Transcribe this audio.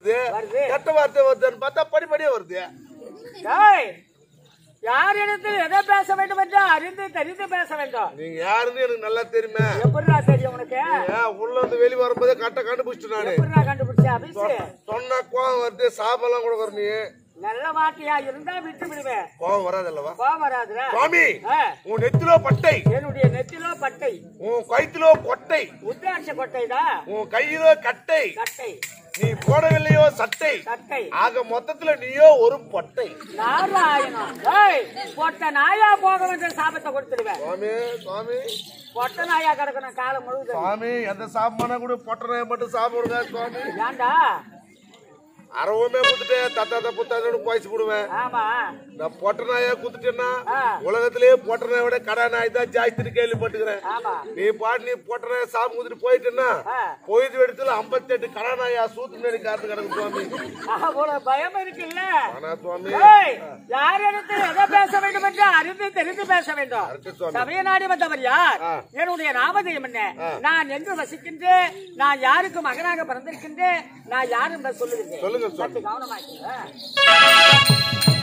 வருது. கெட்ட வார்த்தை வருதுன்னு பார்த்தா படிப்படியே வருது டேய், யாரிடத்தில் எதை பேச வேண்டும் என்று அறிந்து தெரிந்து பேச வேண்டும் நீங்க யாருன்னு எனக்கு நல்லா தெரியுமே எப்படிடா தெரியும் உனக்கு ஏன் உள்ள இருந்து வெளிய வரும்போதே கரெக்டா கண்டுபிடிச்சிட்டு நானு எப்படிடா கண்டுபிடிச்ச அபிஷு சொன்னா கோவம் வருது சாபெல்லாம் கொடுக்குற நீ நல்ல வார்த்தையா இருந்தா விட்டு விடுவேன் கோவம் வராதல்லவா கோபம் வராதுடா சுவாமி ஆ, உன் நெத்திலோ பட்டை என்னுடைய நெத்திலோ பட்டை உன் கயித்திலோ கொட்டை உத்திராட்ச கொட்டைதா உன் கையிலோ கட்டை கட்டை நீ போடவில்லையோ சட்டை கட்டை ஆக மொத்தத்துல நீயோ ஒரு பொட்டை நாராயணம் ஏய் பொட்ட நாயா போக வேண்டிய சாபத்தை கொடுத்துடுவேன் சுவாமி சுவாமி பொட்ட நாயா கிடக்கணும் காலம் முழுவதும் சுவாமி எந்த சாப்பிடனா கூட பொட்டனை மட்டும் சாப்பிடுங்க சுவாமி ஏன்டா அறவுமே குத்துட்டு தத்தாத்த புத்தாத்தோட குவாய்ச்சி போடுவேன் ஆமா நான் பொட்ட நாயா குத்துட்டேன்னா ஆ. உலகத்திலேயே பொட்ட நாயை விட கடா நாய் தான் ஜாஸ்தின்னு கேள்விப்பட்டுக்கிறேன் ஆமா நீ பாட்டு நீ பொட்ட நாயை சாப்பிட்டு குத்துட்டு போயிட்டேன்னா ஆ. போயிட்டு இடத்துல ஐம்பத்தி எட்டு கடா நாயா சூத்து முன்னாடி காத்து கிடக்கு சுவாமி அவ்வளவு பயம் இருக்குல்ல ஆனா சுவாமி ஏய், யாரிடத்தில் எதை பேச வேண்டும் என்று அறிந்து தெரிந்து பேச வேண்டும் கரெக்ட் சுவாமி சமய நாடி வந்தவர் யார் ஆ. என்னுடைய நாமதேயம் என்ன நான் எங்கு வசிக்கின்றேன் நான் யாருக்கு மகனாக பிறந்திருக்கின்றேன் நான் யார் என்று சொல்லுகின்றேன் சொல்லுங்க சுவாமி சற்று கவனமாக்கு